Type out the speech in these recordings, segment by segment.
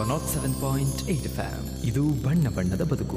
Not seven point eight fam ಇದು ಬಣ್ಣ ಬಣ್ಣದ ಬದುಕು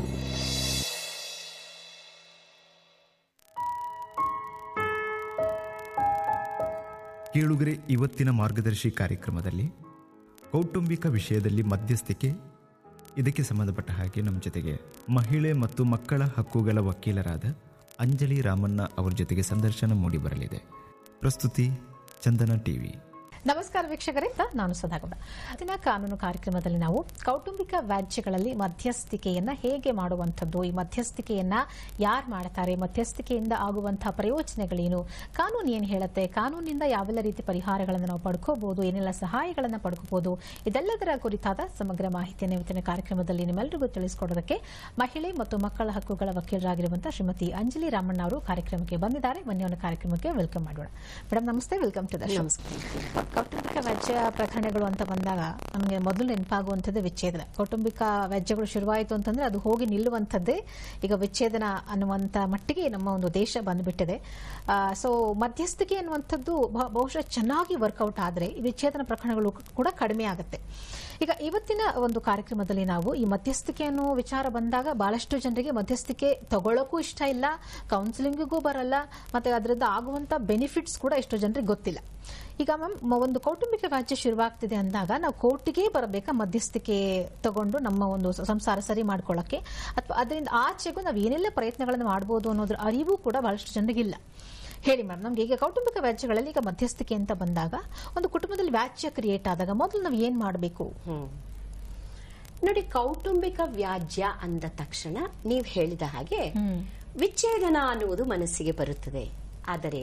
ಕೇಳುಗರೆ ಇವತ್ತಿನ ಮಾರ್ಗದರ್ಶಿ ಕಾರ್ಯಕ್ರಮದಲ್ಲಿ ಕೌಟುಂಬಿಕ ವಿಷಯದಲ್ಲಿ ಮಧ್ಯಸ್ಥಿಕೆ ಇದಕ್ಕೆ ಸಂಬಂಧಪಟ್ಟ ಹಾಗೆ ನಮ್ಮ ಜೊತೆಗೆ ಮಹಿಳೆ ಮತ್ತು ಮಕ್ಕಳ ಹಕ್ಕುಗಳ ವಕೀಲರಾದ ಅಂಜಲಿ ರಾಮಣ್ಣ ಅವರ ಜೊತೆಗೆ ಸಂದರ್ಶನ ಮೂಡಿಬರಲಿದೆ ಪ್ರಸ್ತುತಿ ಚಂದನ ಟಿವಿ ನಮಸ್ಕಾರ ವೀಕ್ಷಕರೇ ನಾನು ಸದಾಗೌಡ ದಿನ ಕಾನೂನು ಕಾರ್ಯಕ್ರಮದಲ್ಲಿ ನಾವು ಕೌಟುಂಬಿಕ ವ್ಯಾಜ್ಯಗಳಲ್ಲಿ ಮಧ್ಯಸ್ಥಿಕೆಯನ್ನ ಹೇಗೆ ಮಾಡುವಂಥದ್ದು ಈ ಮಧ್ಯಸ್ಥಿಕೆಯನ್ನ ಯಾರು ಮಾಡ್ತಾರೆ ಮಧ್ಯಸ್ಥಿಕೆಯಿಂದ ಆಗುವಂತಹ ಪ್ರಯೋಜನಗಳೇನು ಕಾನೂನು ಏನು ಹೇಳುತ್ತೆ ಕಾನೂನಿನಿಂದ ಯಾವೆಲ್ಲ ರೀತಿ ಪರಿಹಾರಗಳನ್ನು ನಾವು ಪಡ್ಕೋಬಹುದು ಏನೆಲ್ಲ ಸಹಾಯಗಳನ್ನು ಪಡ್ಕೋಬಹುದು ಇದೆಲ್ಲದರ ಕುರಿತಾದ ಸಮಗ್ರ ಮಾಹಿತಿಯನ್ನು ಇವತ್ತಿನ ಕಾರ್ಯಕ್ರಮದಲ್ಲಿ ನಿಮ್ಮೆಲ್ಲರಿಗೂ ತಿಳಿಸಿಕೊಡೋದಕ್ಕೆ ಮಹಿಳೆ ಮತ್ತು ಮಕ್ಕಳ ಹಕ್ಕುಗಳ ವಕೀಲರಾಗಿರುವಂತಹ ಶ್ರೀಮತಿ ಅಂಜಲಿ ರಾಮಣ್ಣ ಅವರು ಕಾರ್ಯಕ್ರಮಕ್ಕೆ ಬಂದಿದ್ದಾರೆ ಬನ್ನಿ ಅವನ ಕಾರ್ಯಕ್ರಮಕ್ಕೆ ವೆಲ್ಕಮ್ ಮಾಡೋಣ ಮೇಡಮ್ ನಮಸ್ತೆ ವೆಲ್ಕಮ್ ಟು ದ ಶೋ ಕೌಟುಂಬಿಕ ವ್ಯಾಜ್ಯ ಪ್ರಕರಣಗಳು ಅಂತ ಬಂದಾಗ ನಮಗೆ ಮೊದಲು ನೆನಪಾಗುವಂಥದ್ದು ವಿಚ್ಛೇದನ ಕೌಟುಂಬಿಕ ವ್ಯಾಜ್ಯಗಳು ಶುರುವಾಯಿತು ಅಂತಂದ್ರೆ ಅದು ಹೋಗಿ ನಿಲ್ಲುವಂಥದ್ದೇ ಈಗ ವಿಚ್ಛೇದನ ಅನ್ನುವಂಥ ಮಟ್ಟಿಗೆ ನಮ್ಮ ಒಂದು ದೇಶ ಬಂದ್ಬಿಟ್ಟಿದೆ ಸೊ ಮಧ್ಯಸ್ಥಿಕೆ ಅನ್ನುವಂಥದ್ದು ಬಹ- ಬಹುಶಃ ಚೆನ್ನಾಗಿ ವರ್ಕೌಟ್ ಆದರೆ ಈ ವಿಚ್ಛೇದನ ಪ್ರಕರಣಗಳು ಕೂಡ ಕಡಿಮೆ ಆಗುತ್ತೆ ಈಗ ಇವತ್ತಿನ ಒಂದು ಕಾರ್ಯಕ್ರಮದಲ್ಲಿ ನಾವು ಈ ಮಧ್ಯಸ್ಥಿಕೆ ಅನ್ನೋ ವಿಚಾರ ಬಂದಾಗ ಬಹಳಷ್ಟು ಜನರಿಗೆ ಮಧ್ಯಸ್ಥಿಕೆ ತಗೊಳ್ಳೋಕ್ಕೂ ಇಷ್ಟ ಇಲ್ಲ ಕೌನ್ಸಿಲಿಂಗಿಗೂ ಬರಲ್ಲ ಮತ್ತೆ ಅದರಿಂದ ಆಗುವಂತ ಬೆನಿಫಿಟ್ಸ್ ಕೂಡ ಎಷ್ಟೋ ಜನರಿಗೆ ಗೊತ್ತಿಲ್ಲ ಈಗ ಮ್ಯಾಮ್ ಒಂದು ಕೌಟುಂಬಿಕ ವ್ಯಾಜ್ಯ ಶುರುವಾಗ್ತಿದೆ ಅಂದಾಗ ನಾವು ಕೋರ್ಟಿಗೆ ಬರಬೇಕಾ ಮಧ್ಯಸ್ಥಿಕೆ ತಗೊಂಡು ನಮ್ಮ ಒಂದು ಸಂಸಾರ ಸರಿ ಮಾಡ್ಕೊಳ್ಳೋಕೆ ಅಥವಾ ಅದರಿಂದ ಆಚೆಗೂ ನಾವು ಏನೆಲ್ಲ ಪ್ರಯತ್ನಗಳನ್ನು ಮಾಡ್ಬೋದು ಅನ್ನೋದ್ರ ಅರಿವು ಕೂಡ ಬಹಳಷ್ಟು ಜನರಿಗಿಲ್ಲ ಹೇಳಿ ಮ್ಯಾಮ್ ನಮ್ಗೆ ಈಗ ಕೌಟುಂಬಿಕ ವ್ಯಾಜ್ಯಗಳಲ್ಲಿ ಈಗ ಮಧ್ಯಸ್ಥಿಕೆ ಅಂತ ಬಂದಾಗ ಒಂದು ಕುಟುಂಬದಲ್ಲಿ ವ್ಯಾಜ್ಯ ಕ್ರಿಯೇಟ್ ಆದಾಗ ಮೊದಲು ನಾವು ಏನ್ ಮಾಡಬೇಕು ಹ್ಮ್. ನೋಡಿ ಕೌಟುಂಬಿಕ ವ್ಯಾಜ್ಯ ಅಂದ ತಕ್ಷಣ ನೀವು ಹೇಳಿದ ಹಾಗೆ ವಿಚ್ಛೇದನ ಅನ್ನುವುದು ಮನಸ್ಸಿಗೆ ಬರುತ್ತದೆ ಆದರೆ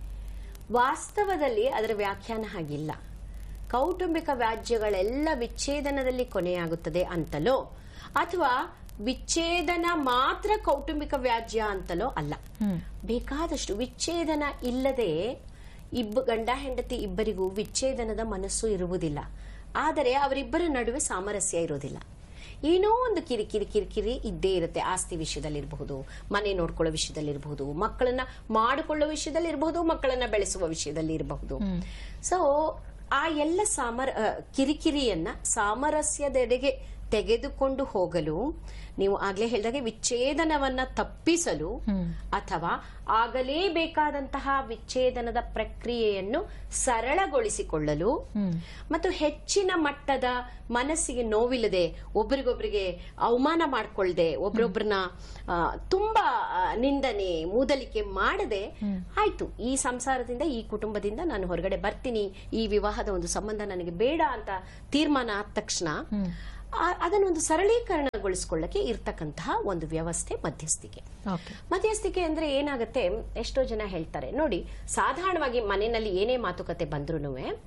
ವಾಸ್ತವದಲ್ಲಿ ಅದರ ವ್ಯಾಖ್ಯಾನ ಹಾಗಿಲ್ಲ ಕೌಟುಂಬಿಕ ವ್ಯಾಜ್ಯಗಳೆಲ್ಲ ವಿಚ್ಛೇದನದಲ್ಲಿ ಕೊನೆಯಾಗುತ್ತದೆ ಅಂತಲೋ ಅಥವಾ ವಿಚ್ಛೇದನ ಮಾತ್ರ ಕೌಟುಂಬಿಕ ವ್ಯಾಜ್ಯ ಅಂತಲೋ ಅಲ್ಲ ಬೇಕಾದಷ್ಟು ವಿಚ್ಛೇದನ ಇಲ್ಲದೆ ಇಬ್ಬ ಗಂಡ ಹೆಂಡತಿ ಇಬ್ಬರಿಗೂ ವಿಚ್ಛೇದನದ ಮನಸ್ಸು ಇರುವುದಿಲ್ಲ ಆದರೆ ಅವರಿಬ್ಬರ ನಡುವೆ ಸಾಮರಸ್ಯ ಇರೋದಿಲ್ಲ ಏನೋ ಒಂದು ಕಿರಿಕಿರಿ ಕಿರಿಕಿರಿ ಇದ್ದೇ ಇರುತ್ತೆ ಆಸ್ತಿ ವಿಷಯದಲ್ಲಿರಬಹುದು ಮನೆ ನೋಡ್ಕೊಳ್ಳೋ ವಿಷಯದಲ್ಲಿರಬಹುದು ಮಕ್ಕಳನ್ನ ಮಾಡಿಕೊಳ್ಳೋ ವಿಷಯದಲ್ಲಿರಬಹುದು ಮಕ್ಕಳನ್ನ ಬೆಳೆಸುವ ವಿಷಯದಲ್ಲಿ ಇರಬಹುದು ಸೊ ಆ ಎಲ್ಲ ಸಾಮರ ಆ, ಕಿರಿಕಿರಿಯನ್ನ ಸಾಮರಸ್ಯದೆಡೆಗೆ ತೆಗೆದುಕೊಂಡು ಹೋಗಲು ನೀವು ಆಗ್ಲೇ ಹೇಳಿದಾಗೆ ವಿಚ್ಛೇದನವನ್ನ ತಪ್ಪಿಸಲು ಅಥವಾ ಆಗಲೇಬೇಕಾದಂತಹ ವಿಚ್ಛೇದನದ ಪ್ರಕ್ರಿಯೆಯನ್ನು ಸರಳಗೊಳಿಸಿಕೊಳ್ಳಲು ಮತ್ತು ಹೆಚ್ಚಿನ ಮಟ್ಟದ ಮನಸ್ಸಿಗೆ ನೋವಿಲ್ಲದೆ ಒಬ್ರಿಗೊಬ್ರಿಗೆ ಅವಮಾನ ಮಾಡ್ಕೊಳ್ದೆ ಒಬ್ರೊಬ್ರನ್ನ ಆ, ತುಂಬಾ ಆ, ನಿಂದನೆ ಮೂದಲಿಕೆ ಮಾಡದೆ ಆಯ್ತು ಈ ಸಂಸಾರದಿಂದ ಈ ಕುಟುಂಬದಿಂದ ನಾನು ಹೊರಗಡೆ ಬರ್ತೀನಿ ಈ ವಿವಾಹದ ಒಂದು ಸಂಬಂಧ ನನಗೆ ಬೇಡ ಅಂತ ತೀರ್ಮಾನ ಆದ ತಕ್ಷಣ ಆ- ಅದನ್ನೊಂದು ಸರಳೀಕರಣಗೊಳಿಸ್ಕೊಳ್ಳಕ್ಕೆ ಇರ್ತಕ್ಕಂತಹ ಒಂದು ವ್ಯವಸ್ಥೆ ಮಧ್ಯಸ್ಥಿಕೆ ಓಕೆ ಮಧ್ಯಸ್ಥಿಕೆ ಅಂದ್ರೆ ಏನಾಗುತ್ತೆ ಎಷ್ಟೋ ಜನ ಹೇಳ್ತಾರೆ ನೋಡಿ ಸಾಧಾರಣವಾಗಿ ಮನೆಯಲ್ಲಿ ಏನೇ ಮಾತುಕತೆ ಬಂದ್ರು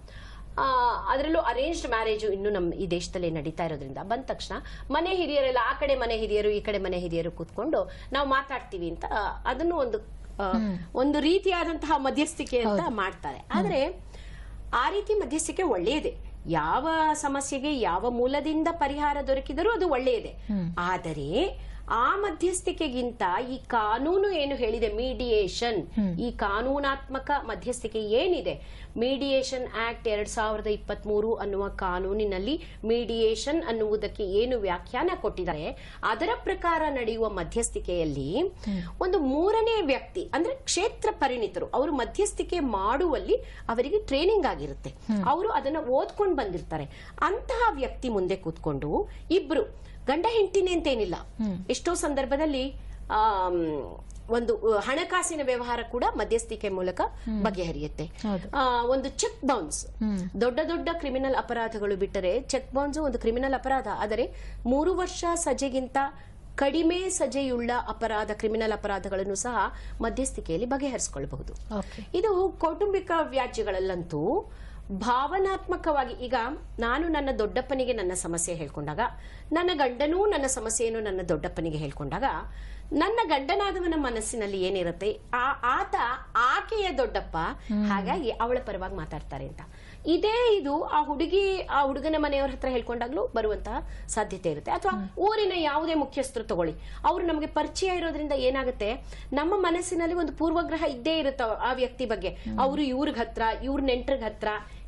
ಅದರಲ್ಲೂ ಅರೇಂಜ್ಡ್ ಮ್ಯಾರೇಜ್ ಇನ್ನು ನಮ್ಮ ಈ ದೇಶದಲ್ಲಿ ನಡೀತಾ ಇರೋದ್ರಿಂದ ಬಂದ ತಕ್ಷಣ ಮನೆ ಹಿರಿಯರೆಲ್ಲ ಆ ಕಡೆ ಮನೆ ಹಿರಿಯರು ಈ ಕಡೆ ಮನೆ ಹಿರಿಯರು ಕೂತ್ಕೊಂಡು ನಾವು ಮಾತಾಡ್ತೀವಿ ಅಂತ ಆ, ಅದನ್ನು ಒಂದು ಆ, ಒಂದು ರೀತಿಯಾದಂತಹ ಮಧ್ಯಸ್ಥಿಕೆ ಅಂತ ಮಾಡ್ತಾರೆ ಆದ್ರೆ ಆ ರೀತಿ ಮಧ್ಯಸ್ಥಿಕೆ ಒಳ್ಳೆಯದೇ ಯಾವ ಸಮಸ್ಯೆಗೆ ಯಾವ ಮೂಲದಿಂದ ಪರಿಹಾರ ದೊರಕಿದರೂ ಅದು ಒಳ್ಳೆಯದೇ ಆದರೆ ಆ ಮಧ್ಯಸ್ಥಿಕೆಗಿಂತ ಈ ಕಾನೂನು ಏನು ಹೇಳಿದೆ ಮೀಡಿಯೇಷನ್ ಈ ಕಾನೂನಾತ್ಮಕ ಮಧ್ಯಸ್ಥಿಕೆ ಏನಿದೆ ಮೀಡಿಯೇಷನ್ ಆಕ್ಟ್ ಎರಡ್ ಸಾವಿರದ ಇಪ್ಪತ್ತ್ ಮೂರು ಅನ್ನುವ ಕಾನೂನಿನಲ್ಲಿ ಮೀಡಿಯೇಷನ್ ಅನ್ನುವುದಕ್ಕೆ ಏನು ವ್ಯಾಖ್ಯಾನ ಕೊಟ್ಟಿದ್ದಾರೆ ಅದರ ಪ್ರಕಾರ ನಡೆಯುವ ಮಧ್ಯಸ್ಥಿಕೆಯಲ್ಲಿ ಒಂದು ಮೂರನೇ ವ್ಯಕ್ತಿ ಅಂದ್ರೆ ಕ್ಷೇತ್ರ ಪರಿಣಿತರು ಅವರು ಮಧ್ಯಸ್ಥಿಕೆ ಮಾಡುವಲ್ಲಿ ಅವರಿಗೆ ಟ್ರೈನಿಂಗ್ ಆಗಿರುತ್ತೆ ಅವರು ಅದನ್ನ ಓದ್ಕೊಂಡು ಬಂದಿರ್ತಾರೆ ಅಂತಹ ವ್ಯಕ್ತಿ ಮುಂದೆ ಕೂತ್ಕೊಂಡು ಇಬ್ರು ಗಂಡ ಹೆಂಡತಿನೇ ಅಂತೇನಿಲ್ಲ ಎಷ್ಟೋ ಸಂದರ್ಭದಲ್ಲಿ ಆಮ್, ಒಂದು ಅ, ಹಣಕಾಸಿನ ವ್ಯವಹಾರ ಕೂಡ ಮಧ್ಯಸ್ಥಿಕೆ ಮೂಲಕ ಬಗೆಹರಿಯುತ್ತೆ ಆ, ಒಂದು ಚೆಕ್ ಬೌನ್ಸ್ ದೊಡ್ಡ ದೊಡ್ಡ ಕ್ರಿಮಿನಲ್ ಅಪರಾಧಗಳು ಬಿಟ್ಟರೆ ಚೆಕ್ ಬೌನ್ಸ್ ಒಂದು ಕ್ರಿಮಿನಲ್ ಅಪರಾಧ ಆದರೆ ಮೂರು ವರ್ಷ ಸಜೆಗಿಂತ ಕಡಿಮೆ ಸಜೆಯುಳ್ಳ ಅಪರಾಧ ಕ್ರಿಮಿನಲ್ ಅಪರಾಧಗಳನ್ನು ಸಹ ಮಧ್ಯಸ್ಥಿಕೆಯಲ್ಲಿ ಬಗೆಹರಿಸಿಕೊಳ್ಳಬಹುದು ಓಕೆ ಇದು ಕೌಟುಂಬಿಕ ವ್ಯಾಜ್ಯಗಳಲ್ಲಂತೂ ಭಾವನಾತ್ಮಕವಾಗಿ ಈಗ ನಾನು ನನ್ನ ದೊಡ್ಡಪ್ಪನಿಗೆ ನನ್ನ ಸಮಸ್ಯೆ ಹೇಳ್ಕೊಂಡಾಗ ನನ್ನ ಗಂಡನೂ ನನ್ನ ಸಮಸ್ಯೆಯನ್ನು ನನ್ನ ದೊಡ್ಡಪ್ಪನಿಗೆ ಹೇಳ್ಕೊಂಡಾಗ ನನ್ನ ಗಂಡನಾದವನ ಮನಸ್ಸಿನಲ್ಲಿ ಏನಿರುತ್ತೆ ಆ ಆತ ಆಕೆಯ ದೊಡ್ಡಪ್ಪ ಹಾಗಾಗಿ ಅವಳ ಪರವಾಗಿ ಮಾತಾಡ್ತಾರೆ ಅಂತ ಇದೇ ಇದು ಆ ಹುಡುಗಿ ಆ ಹುಡುಗನ ಮನೆಯವ್ರ ಹತ್ರ ಹೇಳ್ಕೊಂಡಾಗ್ಲೂ ಬರುವಂತಹ ಸಾಧ್ಯತೆ ಇರುತ್ತೆ ಅಥವಾ ಊರಿನ ಯಾವುದೇ ಮುಖ್ಯಸ್ಥರು ತಗೊಳ್ಳಿ ಅವರು ನಮಗೆ ಪರಿಚಯ ಇರೋದ್ರಿಂದ ಏನಾಗುತ್ತೆ ನಮ್ಮ ಮನಸ್ಸಿನಲ್ಲಿ ಒಂದು ಪೂರ್ವಗ್ರಹ ಇದ್ದೇ ಇರುತ್ತೆ ಆ ವ್ಯಕ್ತಿ ಬಗ್ಗೆ ಅವರು ಇವ್ರಿಗೆ ಹತ್ರ ಇವ್ರ ನೆಂಟ್ರಿಗೆ ಹತ್ರ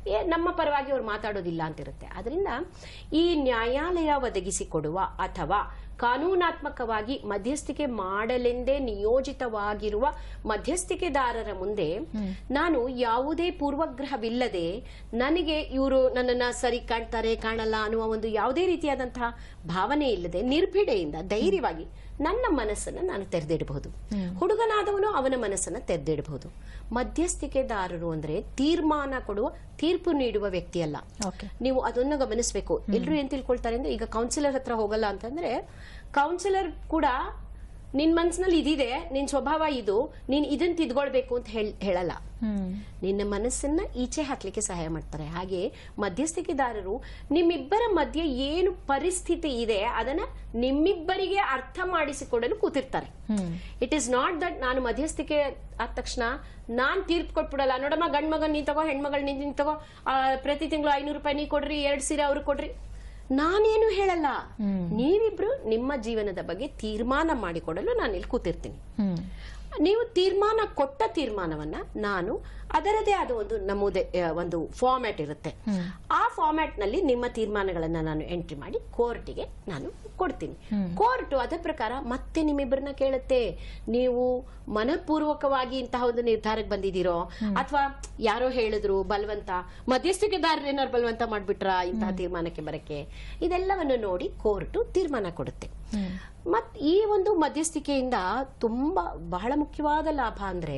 ಏ ನಮ್ಮ ಪರವಾಗಿ ಅವ್ರು ಮಾತಾಡೋದಿಲ್ಲ ಅಂತಿರುತ್ತೆ ಅದರಿಂದ ಈ ನ್ಯಾಯಾಲಯ ಒದಗಿಸಿಕೊಡುವ ಅಥವಾ ಕಾನೂನಾತ್ಮಕವಾಗಿ ಮಧ್ಯಸ್ಥಿಕೆ ಮಾಡಲೆಂದೇ ನಿಯೋಜಿತವಾಗಿರುವ ಮಧ್ಯಸ್ಥಿಕೆದಾರರ ಮುಂದೆ ನಾನು ಯಾವುದೇ ಪೂರ್ವಗ್ರಹವಿಲ್ಲದೆ ನನಗೆ ಇವರು ನನ್ನನ್ನ ಸರಿ ಕಾಣ್ತಾರೆ ಕಾಣಲ್ಲ ಅನ್ನುವ ಒಂದು ಯಾವುದೇ ರೀತಿಯಾದಂತಹ ಭಾವನೆ ಇಲ್ಲದೆ ನಿರ್ಭಿಡೆಯಿಂದ ಧೈರ್ಯವಾಗಿ ನನ್ನ ಮನಸ್ಸನ್ನ ನಾನು ತೆರೆದಿಡಬಹುದು ಹುಡುಗನಾದವನು ಅವನ ಮನಸ್ಸನ್ನ ತೆರೆದಿಡಬಹುದು ಮಧ್ಯಸ್ಥಿಕೆದಾರರು ಅಂದ್ರೆ ತೀರ್ಮಾನ ಕೊಡುವ ತೀರ್ಪು ನೀಡುವ ವ್ಯಕ್ತಿ ಅಲ್ಲ ಓಕೆ ನೀವು ಅದನ್ನು ಗಮನಿಸಬೇಕು ಎಲ್ಲರೂ ಏನ್ ತಿಳ್ಕೊಳ್ತಾರೆ ಅಂದ್ರೆ ಈಗ ಕೌನ್ಸಿಲರ್ ಹತ್ರ ಹೋಗಲ್ಲ ಅಂತಂದ್ರೆ ಕೌನ್ಸಿಲರ್ ಕೂಡ ನಿನ್ ಮನ್ಸಿನಲ್ಲಿ ಇದಿದೆ ನಿನ್ ಸ್ವಭಾವ ಇದು ನೀನ್ ಇದನ್ ತಿದ್ಕೊಳ್ಬೇಕು ಅಂತ ಹೇಳ್- ಹೇಳಲ್ಲ ಹ್ಮ್ ನಿನ್ನ ಮನಸ್ಸನ್ನ ಈಚೆ ಹಾಕ್ಲಿಕ್ಕೆ ಸಹಾಯ ಮಾಡ್ತಾರೆ ಹಾಗೆ ಮಧ್ಯಸ್ಥಿಕೆದಾರರು ನಿಮ್ಮಿಬ್ಬರ ಮಧ್ಯೆ ಏನು ಪರಿಸ್ಥಿತಿ ಇದೆ ಅದನ್ನ ನಿಮ್ಮಿಬ್ಬರಿಗೆ ಅರ್ಥ ಮಾಡಿಸಿಕೊಡಲು ಕೂತಿರ್ತಾರೆ hmm it is not that ನಾನು ಮಧ್ಯಸ್ಥಿಕೆ ಆದ ತಕ್ಷಣ ನಾನ್ ತೀರ್ಪು ಕೊಟ್ಬಿಡಲ್ಲ ನೋಡಮ್ಮ ಗಂಡ್ ಮಗನ್ ನೀ ತಗೋ ಹೆಣ್ಮಗಳ್ ನೀ ನೀನ್ ತಗೋ ಆ, ಪ್ರತಿ ತಿಂಗಳು ಐನೂರು ರೂಪಾಯಿ ನೀ ಕೊಡ್ರಿ ಎರಡ್ ಸೀರೆ ಅವ್ರಿಗೆ ಕೊಡ್ರಿ ನಾನೇನು ಹೇಳಲ್ಲ ನೀವಿಬ್ರು ನಿಮ್ಮ ಜೀವನದ ಬಗ್ಗೆ ತೀರ್ಮಾನ ಮಾಡಿಕೊಡಲು ನಾನು ಇಲ್ಲಿ ಕೂತಿರ್ತೀನಿ ಹ್ಮ್ ನೀವು ತೀರ್ಮಾನ ಕೊಟ್ಟ ತೀರ್ಮಾನವನ್ನ ನಾನು ಅದರದೇ ಆದ ಒಂದು ನಮೂದೆ ಆ, ಒಂದು ಫಾರ್ಮ್ಯಾಟ್ ಇರುತ್ತೆ ಆ ಫಾರ್ಮ್ಯಾಟ್ ನಲ್ಲಿ ನಿಮ್ಮ ತೀರ್ಮಾನಗಳನ್ನ ನಾನು ಎಂಟ್ರಿ ಮಾಡಿ ಕೋರ್ಟಿಗೆ ನಾನು ಕೊಡ್ತೀನಿ ಕೋರ್ಟ್ ಅದರ ಪ್ರಕಾರ ಮತ್ತೆ ನಿಮ್ಮಿಬ್ಬರನ್ನ ಕೇಳುತ್ತೆ ನೀವು ಮನಪೂರ್ವಕವಾಗಿ ಇಂತಹ ಒಂದು ನಿರ್ಧಾರಕ್ಕೆ ಬಂದಿದ್ದೀರೋ ಅಥವಾ ಯಾರೋ ಹೇಳಿದ್ರು ಬಲವಂತ ಮಧ್ಯಸ್ಥಿಕೆದಾರರು ಏನಾರು ಬಲವಂತ ಮಾಡ್ಬಿಟ್ರ ಇಂತಹ ತೀರ್ಮಾನಕ್ಕೆ ಬರಕ್ಕೆ ಇದೆಲ್ಲವನ್ನು ನೋಡಿ ಕೋರ್ಟ್ ತೀರ್ಮಾನ ಕೊಡುತ್ತೆ ಮತ್ ಈ ಒಂದು ಮಧ್ಯಸ್ಥಿಕೆಯಿಂದ ತುಂಬಾ ಬಹಳ ಮುಖ್ಯವಾದ ಲಾಭ ಅಂದ್ರೆ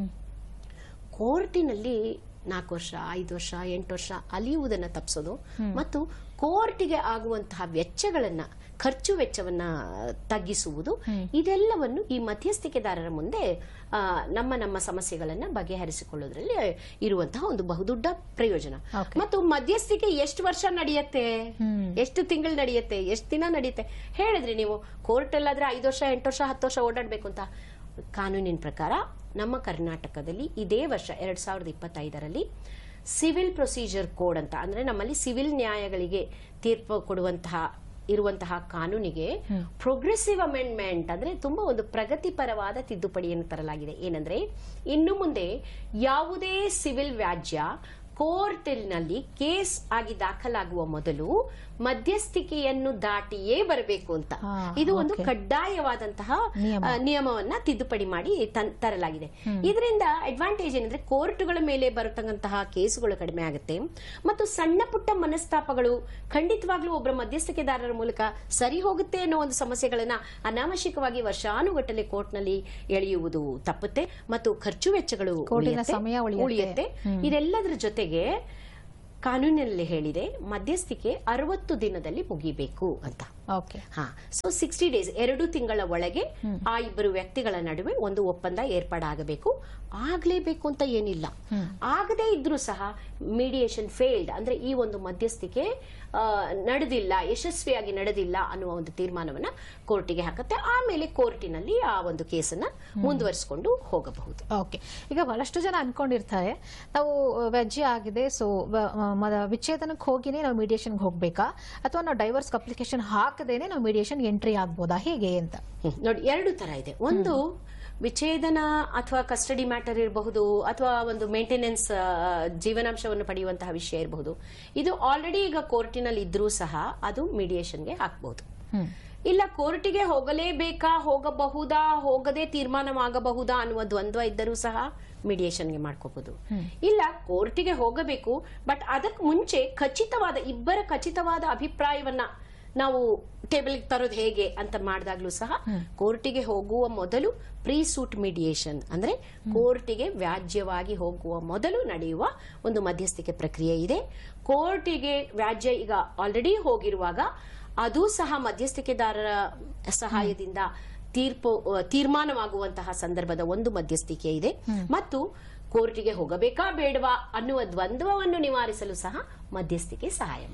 ಕೋರ್ಟಿನಲ್ಲಿ ನಾಲ್ಕು ವರ್ಷ ಐದು ವರ್ಷ ಎಂಟು ವರ್ಷ ಅಲಿಯುವುದನ್ನ ತಪ್ಪಿಸೋದು ಮತ್ತು ಕೋರ್ಟಿಗೆ ಆಗುವಂತಹ ವೆಚ್ಚಗಳನ್ನ ಖರ್ಚು ವೆಚ್ಚವನ್ನ ತಗ್ಗಿಸುವುದು ಇದೆಲ್ಲವನ್ನು ಈ ಮಧ್ಯಸ್ಥಿಕೆದಾರರ ಮುಂದೆ ಆ, ನಮ್ಮ ನಮ್ಮ ಸಮಸ್ಯೆಗಳನ್ನ ಬಗೆಹರಿಸಿಕೊಳ್ಳೋದ್ರಲ್ಲಿ ಇರುವಂತಹ ಒಂದು ಬಹುದೊಡ್ಡ ಪ್ರಯೋಜನ Okay. ಮತ್ತು ಮಧ್ಯಸ್ಥಿಕೆ ಎಷ್ಟು ವರ್ಷ ನಡೆಯುತ್ತೆ ಎಷ್ಟು ತಿಂಗಳು ನಡೆಯುತ್ತೆ ಎಷ್ಟು ದಿನ ನಡೆಯುತ್ತೆ ಹೇಳಿದ್ರಿ ನೀವು ಕೋರ್ಟ್ ಅಲ್ಲಾದ್ರೆ ಐದು ವರ್ಷ ಎಂಟು ವರ್ಷ ಹತ್ತು ವರ್ಷ ಓಡಾಡ್ಬೇಕು ಅಂತ ಕಾನೂನಿನ ಪ್ರಕಾರ ನಮ್ಮ ಕರ್ನಾಟಕದಲ್ಲಿ ಇದೇ ವರ್ಷ ಎರಡ್ ಸಾವಿರದ ಇಪ್ಪತ್ತೈದರಲ್ಲಿ ಸಿವಿಲ್ ಪ್ರೊಸೀಜರ್ ಕೋಡ್ ಅಂತ ಅಂದ್ರೆ ನಮ್ಮಲ್ಲಿ ಸಿವಿಲ್ ನ್ಯಾಯಗಳಿಗೆ ತೀರ್ಪು ಕೊಡುವಂತಹ ಇರುವಂತಹ ಕಾನೂನಿಗೆ ಪ್ರೋಗ್ರೆಸಿವ್ ಅಮೆಂಡ್ಮೆಂಟ್ ಅಂದ್ರೆ ತುಂಬಾ ಒಂದು ಪ್ರಗತಿಪರವಾದ ತಿದ್ದುಪಡಿಯನ್ನು ತರಲಾಗಿದೆ ಏನಂದ್ರೆ ಇನ್ನು ಮುಂದೆ ಯಾವುದೇ ಸಿವಿಲ್ ವ್ಯಾಜ್ಯ ಕೋರ್ಟಿನಲ್ಲಿ ಕೇಸ್ ಆಗಿ ದಾಖಲಾಗುವ ಮೊದಲು ಮಧ್ಯಸ್ಥಿಕೆಯನ್ನು ದಾಟಿಯೇ ಬರಬೇಕು ಅಂತ ಹಾ, ಇದು ಒಂದು okay. ಕಡ್ಡಾಯವಾದಂತಹ ನಿಯಮ. ಆ, ನಿಯಮವನ್ನ ತಿದ್ದುಪಡಿ ಮಾಡಿ ತನ್- ತರಲಾಗಿದೆ ಇದರಿಂದ ಅಡ್ವಾಂಟೇಜ್ ಏನಂದ್ರೆ ಕೋರ್ಟ್ಗಳ ಮೇಲೆ ಬರತಕ್ಕಂತಹ ಕೇಸುಗಳು ಕಡಿಮೆ ಆಗುತ್ತೆ ಮತ್ತು ಸಣ್ಣ ಪುಟ್ಟ ಮನಸ್ತಾಪಗಳು ಖಂಡಿತವಾಗ್ಲೂ ಒಬ್ಬರ ಮಧ್ಯಸ್ಥಿಕೆದಾರರ ಮೂಲಕ ಸರಿ ಹೋಗುತ್ತೆ ಅನ್ನೋ ಒಂದು ಸಮಸ್ಯೆಗಳನ್ನ ಅನಾವಶ್ಯಕವಾಗಿ ವರ್ಷಾನುಗಟ್ಟಲೆ ಕೋರ್ಟ್ನಲ್ಲಿ ಎಳೆಯುವುದು ತಪ್ಪುತ್ತೆ ಮತ್ತು ಖರ್ಚು ವೆಚ್ಚಗಳು ಕೋರ್ಟಿನ ಉಳಿಯುತ್ತೆ. ಸಮಯ ಉಳಿಯುತ್ತೆ. ಉಳಿಯುತ್ತೆ ಇದೆಲ್ಲದರ ಜೊತೆಗೆ ಕಾನೂನಿನಲ್ಲಿ ಹೇಳಿದೆ ಮಧ್ಯಸ್ಥಿಕೆ ಅರವತ್ತು ದಿನದಲ್ಲಿ ಮುಗಿಬೇಕು ಅಂತ ಓಕೆ ಹಾ ಸೊ ಸಿಕ್ಸ್ಟಿ ಡೇಸ್ ಎರಡು ತಿಂಗಳ ಒಳಗೆ ಆ ಇಬ್ಬರು ವ್ಯಕ್ತಿಗಳ ನಡುವೆ ಒಂದು ಒಪ್ಪಂದ ಏರ್ಪಾಡಾಗಬೇಕು ಆಗ್ಲೇಬೇಕು ಅಂತ ಏನಿಲ್ಲ ಆಗದೇ ಇದ್ರೂ ಸಹ ಮೀಡಿಯೇಷನ್ ಫೇಲ್ಡ್ ಅಂದ್ರೆ ಈ ಒಂದು ಮಧ್ಯಸ್ಥಿಕೆ ಆ, ನಡೆದಿಲ್ಲ ಯಶಸ್ವಿಯಾಗಿ ನಡೆದಿಲ್ಲ ಅನ್ನುವ ಒಂದು ತೀರ್ಮಾನವನ್ನ ಕೋರ್ಟಿಗೆ ಹಾಕತ್ತೆ ಆಮೇಲೆ ಕೋರ್ಟಿನಲ್ಲಿ ಆ ಒಂದು ಕೇಸನ್ನ ಮುಂದುವರಿಸಿಕೊಂಡು ಹೋಗಬಹುದು ಓಕೆ ಈಗ ಬಹಳಷ್ಟು ಜನ ಅನ್ಕೊಂಡಿರ್ತಾರೆ ನಾವು ವ್ಯಾಜ್ಯ ಆಗಿದೆ ಸೊ ವಿಚ್ಛೇದನಕ್ಕೆ ಹೋಗಿನೇ ನಾವು ಮೀಡಿಯೇಷನ್ಗೆ ಹೋಗ್ಬೇಕಾ ಅಥವಾ ನಾವು ಡೈವರ್ಸ್ ಅಪ್ಲಿಕೇಶನ್ ಹಾಕದೇನೆ ನಾವು ಮೀಡಿಯೇಷನ್ ಎಂಟ್ರಿ ಆಗ್ಬೋದಾ ಹೇಗೆ ಅಂತ ಹ್ಮ್. ನೋಡಿ ಎರಡು ತರ ಇದೆ ಒಂದು ವಿಚ್ಛೇದನ ಅಥವಾ ಕಸ್ಟಡಿ ಮ್ಯಾಟರ್ ಇರಬಹುದು ಅಥವಾ ಒಂದು ಮೇಂಟೆನೆನ್ಸ್ ಜೀವನಾಂಶವನ್ನು ಪಡೆಯುವಂತಹ ವಿಷಯ ಇರಬಹುದು ಇದು ಆಲ್ರೆಡಿ ಈಗ ಕೋರ್ಟಿನಲ್ಲಿ ಇದ್ರೂ ಸಹ ಅದು ಮೀಡಿಯೇಷನ್ಗೆ ಹಾಕಬಹುದು ಹ್ಮ್ ಇಲ್ಲ ಕೋರ್ಟಿಗೆ ಹೋಗಲೇಬೇಕಾ ಹೋಗಬಹುದಾ ಹೋಗದೆ ತೀರ್ಮಾನವಾಗಬಹುದಾ ಅನ್ನುವ ದ್ವಂದ್ವ ಇದ್ದರೂ ಸಹ ಮೀಡಿಯೇಷನ್ಗೆ ಮಾಡ್ಕೋಬಹುದು ಇಲ್ಲ ಕೋರ್ಟಿಗೆ ಹೋಗಬೇಕು ಬಟ್ ಅದಕ್ಕೆ ಮುಂಚೆ ಖಚಿತವಾದ ಇಬ್ಬರ ಖಚಿತವಾದ ಅಭಿಪ್ರಾಯವನ್ನ ನಾವು ಟೇಬಲ್ ತರೋದು ಹೇಗೆ ಅಂತ ಮಾಡಿದಾಗ್ಲೂ ಸಹ ಕೋರ್ಟಿಗೆ ಹೋಗುವ ಮೊದಲು ಪ್ರೀ ಸೂಟ್ ಮೀಡಿಯೇಷನ್ ಅಂದ್ರೆ ಕೋರ್ಟಿಗೆ ವ್ಯಾಜ್ಯವಾಗಿ ಹೋಗುವ ಮೊದಲು ನಡೆಯುವ ಒಂದು ಮಧ್ಯಸ್ಥಿಕೆ ಪ್ರಕ್ರಿಯೆ ಇದೆ ಕೋರ್ಟಿಗೆ ವ್ಯಾಜ್ಯ ಈಗ ಆಲ್ರೆಡಿ ಹೋಗಿರುವಾಗ ಅದು ಸಹ ಮಧ್ಯಸ್ಥಿಕೆದಾರರ ಸಹಾಯದಿಂದ ತೀರ್ಪು ಅಹ್, ತೀರ್ಮಾನವಾಗುವಂತಹ ಸಂದರ್ಭದ ಒಂದು ಮಧ್ಯಸ್ಥಿಕೆ ಇದೆ ಮತ್ತು ಕೋರ್ಟಿಗೆ ಹೋಗಬೇಕಾ ಬೇಡವಾ ಅನ್ನುವ ದ್ವಂದ್ವವನ್ನು ನಿವಾರಿಸಲು ಸಹ ಮಧ್ಯಸ್ಥಿಕೆ ಸಹಾಯ ಮಾಡುತ್ತೆ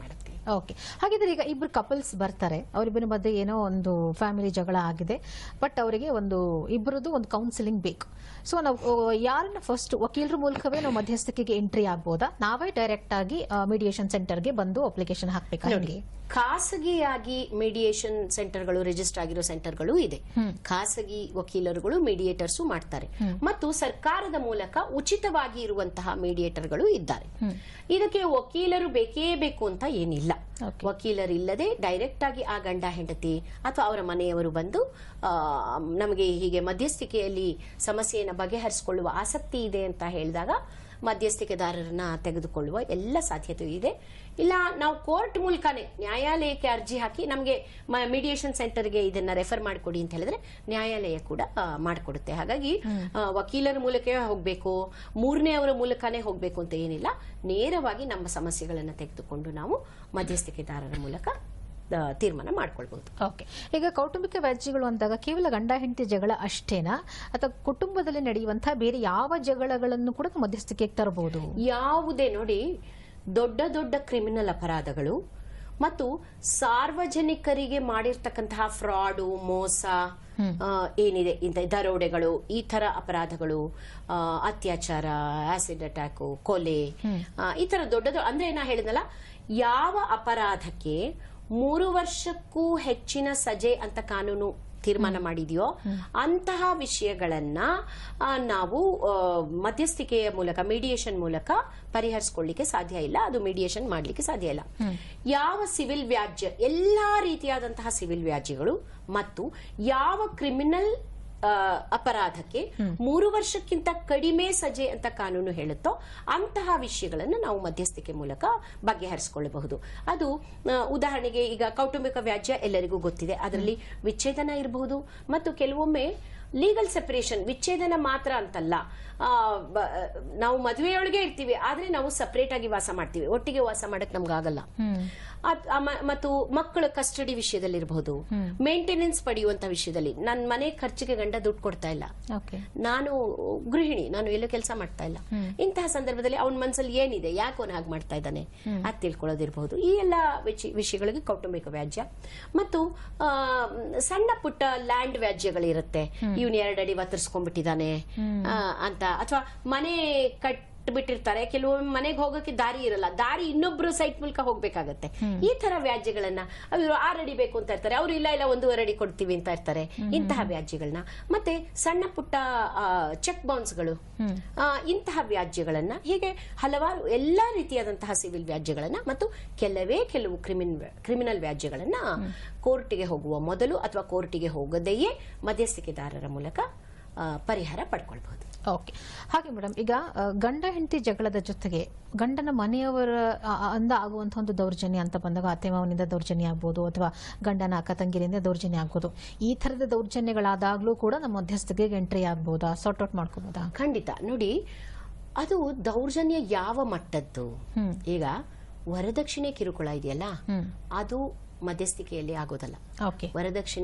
ಓಕೆ ಹಾಗಿದ್ರೆ ಈಗ ಇಬ್ರು ಕಪಲ್ಸ್ ಬರ್ತಾರೆ ಅವರಿಬ್ಬರ ಮಧ್ಯೆ ಏನೋ ಒಂದು ಫ್ಯಾಮಿಲಿ ಜಗಳ ಆಗಿದೆ ಬಟ್ ಅವರಿಗೆ ಒಂದು ಇಬ್ಬರದು ಒಂದು ಕೌನ್ಸಿಲಿಂಗ್ ಬೇಕು ಸೊ ನಾವು ಆ, ಯಾರನ್ನ ಫಸ್ಟ್ ವಕೀಲರ ಮೂಲಕವೇ ನಾವು ಮಧ್ಯಸ್ಥಿಕೆಗೆ ಎಂಟ್ರಿ ಆಗ್ಬೋದಾ ನಾವೇ ಡೈರೆಕ್ಟ್ ಆಗಿ ಮೀಡಿಯೇಷನ್ ಸೆಂಟರ್ಗೆ ಬಂದು ಅಪ್ಲಿಕೇಶನ್ ಹಾಕ್ಬೇಕಾ ನೋಡಿ ಖಾಸಗಿಯಾಗಿ ಮೀಡಿಯೇಷನ್ ಸೆಂಟರ್ಗಳು ರಿಜಿಸ್ಟರ್ ಆಗಿರೋ ಸೆಂಟರ್ಗಳು ಇದೆ ಖಾಸಗಿ ವಕೀಲರುಗಳು ಮೀಡಿಯೇಟರ್ಸ್ ಮಾಡ್ತಾರೆ ಮತ್ತು ಸರ್ಕಾರದ ಮೂಲಕ ಉಚಿತವಾಗಿ ಇರುವಂತಹ ಮೀಡಿಯೇಟರ್ಗಳು ಇದ್ದಾರೆ ಇದಕ್ಕೆ ವಕೀಲರು ಬೇಕೇ ಬೇಕು ಅಂತ ಏನಿಲ್ಲ Okay. ವಕೀಲರಿಲ್ಲದೆ ಡೈರೆಕ್ಟ್ ಆಗಿ ಆ ಗಂಡ ಹೆಂಡತಿ ಅಥವಾ ಅವರ ಮನೆಯವರು ಬಂದು ಆ, ನಮಗೆ ಹೀಗೆ ಮಧ್ಯಸ್ಥಿಕೆಯಲ್ಲಿ ಸಮಸ್ಯೆಯನ್ನು ಬಗೆಹರಿಸಿಕೊಳ್ಳುವ ಆಸಕ್ತಿ ಇದೆ ಅಂತ ಹೇಳಿದಾಗ ಮಧ್ಯಸ್ಥಿಕೆದಾರರನ್ನ ತೆಗೆದುಕೊಳ್ಳುವ ಎಲ್ಲ ಸಾಧ್ಯತೆ ಇದೆ ಇಲ್ಲ ನಾವು ಕೋರ್ಟ್ ಮೂಲಕನೇ ನ್ಯಾಯಾಲಯಕ್ಕೆ ಅರ್ಜಿ ಹಾಕಿ ನಮಗೆ ಮೀಡಿಯೇಷನ್ ಸೆಂಟರ್ಗೆ ಇದನ್ನ ರೆಫರ್ ಮಾಡಿಕೊಡಿ ಅಂತ ಹೇಳಿದ್ರೆ ನ್ಯಾಯಾಲಯ ಕೂಡ ಆ, ಮಾಡಿಕೊಡುತ್ತೆ ಹಾಗಾಗಿ ಆ, ವಕೀಲರ ಮೂಲಕವೇ ಹೋಗಬೇಕು ಮೂರನೇ ಅವರ ಮೂಲಕನೇ ಹೋಗಬೇಕು ಅಂತ ಏನಿಲ್ಲ ನೇರವಾಗಿ ನಮ್ಮ ಸಮಸ್ಯೆಗಳನ್ನು ತೆಗೆದುಕೊಂಡು ನಾವು ಮಧ್ಯಸ್ಥಿಕೆದಾರರ ಮೂಲಕ ಆ, ತೀರ್ಮಾನ ಮಾಡ್ಕೊಳ್ಬಹುದು ಓಕೆ ಈಗ ಕೌಟುಂಬಿಕ ವ್ಯಾಜ್ಯಗಳು ಅಂದಾಗ ಕೇವಲ ಗಂಡ ಹೆಂಡತಿ ಜಗಳ ಅಷ್ಟೇನಾ ಅಥವಾ ಕುಟುಂಬದಲ್ಲಿ ನಡೆಯುವಂತಹ ಬೇರೆ ಯಾವ ಜಗಳಗಳನ್ನು ಕೂಡ ನಾವು ಮಧ್ಯಸ್ಥಿಕೆಗೆ ತರಬಹುದು ಯಾವುದೇ ನೋಡಿ ದೊಡ್ಡ ದೊಡ್ಡ ಕ್ರಿಮಿನಲ್ ಅಪರಾಧಗಳು ಮತ್ತು ಸಾರ್ವಜನಿಕರಿಗೆ ಮಾಡಿರ್ತಕ್ಕಂತಹ ಫ್ರಾಡು ಮೋಸ ಆ, ಏನಿದೆ ಇಂಥ ದರೋಡೆಗಳು ಈ ತರ ಅಪರಾಧಗಳು ಆ, ಅತ್ಯಾಚಾರ ಆಸಿಡ್ ಅಟ್ಯಾಕು ಕೊಲೆ ಆ, ಈ ತರ ದೊಡ್ಡ ದೊಡ್ಡ ಅಂದ್ರೆ ನಾ ಹೇಳಿದ್ನಲ್ಲ ಯಾವ ಅಪರಾಧಕ್ಕೆ ಮೂರು ವರ್ಷಕ್ಕೂ ಹೆಚ್ಚಿನ ಸಜೆ ಅಂತ ಕಾನೂನು ತೀರ್ಮಾನ ಮಾಡಿದೆಯೋ ಅಂತಹ ವಿಷಯಗಳನ್ನ ಆ, ನಾವು ಆ, ಮಧ್ಯಸ್ಥಿಕೆಯ ಮೂಲಕ ಮೀಡಿಯೇಷನ್ ಮೂಲಕ ಪರಿಹರಿಸಿಕೊಳ್ಳಿಕ್ಕೆ ಸಾಧ್ಯ ಇಲ್ಲ ಅದು ಮೀಡಿಯೇಷನ್ ಮಾಡ್ಲಿಕ್ಕೆ ಸಾಧ್ಯ ಇಲ್ಲ ಯಾವ ಸಿವಿಲ್ ವ್ಯಾಜ್ಯ ಎಲ್ಲಾ ರೀತಿಯಾದಂತಹ ಸಿವಿಲ್ ವ್ಯಾಜ್ಯಗಳು ಮತ್ತು ಯಾವ ಕ್ರಿಮಿನಲ್ ಆ, ಅಪರಾಧಕ್ಕೆ ಮೂರು ವರ್ಷಕ್ಕಿಂತ ಕಡಿಮೆ ಸಜೆ ಅಂತ ಕಾನೂನು ಹೇಳುತ್ತೋ ಅಂತಹ ವಿಷಯಗಳನ್ನು ನಾವು ಮಧ್ಯಸ್ಥಿಕೆ ಮೂಲಕ ಬಗೆಹರಿಸಿಕೊಳ್ಳಬಹುದು ಅದು ಆ, ಉದಾಹರಣೆಗೆ ಈಗ ಕೌಟುಂಬಿಕ ವ್ಯಾಜ್ಯ ಎಲ್ಲರಿಗೂ ಗೊತ್ತಿದೆ ಅದರಲ್ಲಿ ವಿಚ್ಛೇದನ ಇರಬಹುದು ಮತ್ತು ಕೆಲವೊಮ್ಮೆ ಲೀಗಲ್ ಸೆಪರೇಷನ್ ವಿಚ್ಛೇದನ ಮಾತ್ರ ಅಂತಲ್ಲ ಆ, ಬ- ನಾವು ಮದುವೆಯೊಳಗೆ ಇರ್ತೀವಿ ಆದ್ರೆ ನಾವು ಸಪರೇಟ್ ಆಗಿ ವಾಸ ಮಾಡ್ತೀವಿ ಒಟ್ಟಿಗೆ ವಾಸ ಮಾಡಕ್ ನಮ್ಗಾಗಲ್ಲ ಅದ್- ಆ ಮ- ಮತ್ತು ಮಕ್ಕಳ ಕಸ್ಟಡಿ ವಿಷಯದಲ್ಲಿರಬಹುದು ಮೇಂಟೆನೆನ್ಸ್ ಪಡೆಯುವಂತ ವಿಷಯದಲ್ಲಿ ನನ್ನ ಮನೆ ಖರ್ಚಿಗೆ ಗಂಡ ದುಡ್ಡು ಕೊಡ್ತಾ ಇಲ್ಲ ಓಕೆ ನಾನು ಗೃಹಿಣಿ ನಾನು ಎಲ್ಲೋ ಕೆಲಸ ಮಾಡ್ತಾ ಇಲ್ಲ ಇಂತಹ ಸಂದರ್ಭದಲ್ಲಿ ಅವನ ಮನಸ್ಸಲ್ಲಿ ಏನಿದೆ ಯಾಕೆ ಅವನು ಹಾಗೆ ಮಾಡ್ತಾ ಇದ್ದಾನೆ ಅದ್ ತಿಳ್ಕೊಳ್ಳೋದಿರಬಹುದು ಈ ಎಲ್ಲ ವಿಚಿ- ವಿಷಯಗಳಿಗೆ ಕೌಟುಂಬಿಕ ವ್ಯಾಜ್ಯ ಮತ್ತು ಆ, ಸಣ್ಣ ಪುಟ್ಟ ಲ್ಯಾಂಡ್ ವ್ಯಾಜ್ಯಗಳಿರುತ್ತೆ ಇವನ್ ಎರಡಡಿ ವತ್ತರಿಸ್ಕೊಂಡ್ಬಿಟ್ಟಿದ್ದಾನೆ ಆ, ಅಂತ ಅಥವಾ ಮನೆ ಕಟ್ ಬಿಟ್ಟಿರ್ತಾರೆ ಕೆಲವೊಮ್ಮೆ ಮನೆಗೆ ಹೋಗೋಕೆ ದಾರಿ ಇರಲ್ಲ ದಾರಿ ಇನ್ನೊಬ್ರು ಸೈಟ್ ಮೂಲಕ ಹೋಗ್ಬೇಕಾಗತ್ತೆ ಈ ತರ ವ್ಯಾಜ್ಯಗಳನ್ನ ಅವರು ಆರು ಅಡಿ ಬೇಕು ಅಂತ ಇರ್ತಾರೆ ಅವ್ರು ಇಲ್ಲ ಇಲ್ಲ ಒಂದೂವರೆ ಅಡಿ ಕೊಡ್ತೀವಿ ಅಂತ ಇರ್ತಾರೆ ಇಂತಹ ವ್ಯಾಜ್ಯಗಳನ್ನ ಮತ್ತೆ ಸಣ್ಣ ಪುಟ್ಟ ಚೆಕ್ ಬೌನ್ಸ್ಗಳು ಇಂತಹ ವ್ಯಾಜ್ಯಗಳನ್ನ ಹೀಗೆ ಹಲವಾರು ಎಲ್ಲಾ ರೀತಿಯಾದಂತಹ ಸಿವಿಲ್ ವ್ಯಾಜ್ಯಗಳನ್ನ ಮತ್ತು ಕೆಲವೇ ಕೆಲವು ಕ್ರಿಮಿನ್ ಕ್ರಿಮಿನಲ್ ವ್ಯಾಜ್ಯಗಳನ್ನ ಕೋರ್ಟಿಗೆ ಹೋಗುವ ಮೊದಲು ಅಥವಾ ಕೋರ್ಟಿಗೆ ಹೋಗದೆಯೇ ಮಧ್ಯಸ್ಥಿಕೆದಾರರ ಮೂಲಕ ಆ, ಪರಿಹಾರ ಪಡ್ಕೊಳ್ಬಹುದು ಓಕೆ ಹಾಗೆ ಮೇಡಮ್ ಈಗ ಆ, ಗಂಡ ಹೆಂಡತಿ ಜಗಳದ ಜೊತೆಗೆ ಗಂಡನ ಮನೆಯವರ ಆ, ಆ, ಅಂದ ಆಗುವಂತಹ ಒಂದು ದೌರ್ಜನ್ಯ ಅಂತ ಬಂದಾಗ ಅತ್ತೆ ಮಾವನಿಂದ ದೌರ್ಜನ್ಯ ಆಗ್ಬೋದು ಅಥವಾ ಗಂಡನ ಅಕ್ಕ ತಂಗಿರಿಂದ ದೌರ್ಜನ್ಯ ಆಗ್ಬೋದು ಈ ತರದ ದೌರ್ಜನ್ಯಗಳಾದಾಗ್ಲೂ ಕೂಡ ನಮ್ಮ ಮಧ್ಯಸ್ಥಿಕೆಗೆ ಎಂಟ್ರಿ ಆಗ್ಬೋದಾ ಸಾರ್ಟ್ ಔಟ್ ಮಾಡ್ಕೋಬೋದಾ ಖಂಡಿತ ನೋಡಿ ಅದು ದೌರ್ಜನ್ಯ ಯಾವ ಮಟ್ಟದ್ದು ಈಗ ವರದಕ್ಷಿಣೆ ಕಿರುಕುಳ ಇದೆಯಲ್ಲ ಅದು ಮಧ್ಯಸ್ಥಿಕೆಯಲ್ಲಿ ಆಗೋದಲ್ಲ ಓಕೆ ವರದಕ್ಷಿಣೆ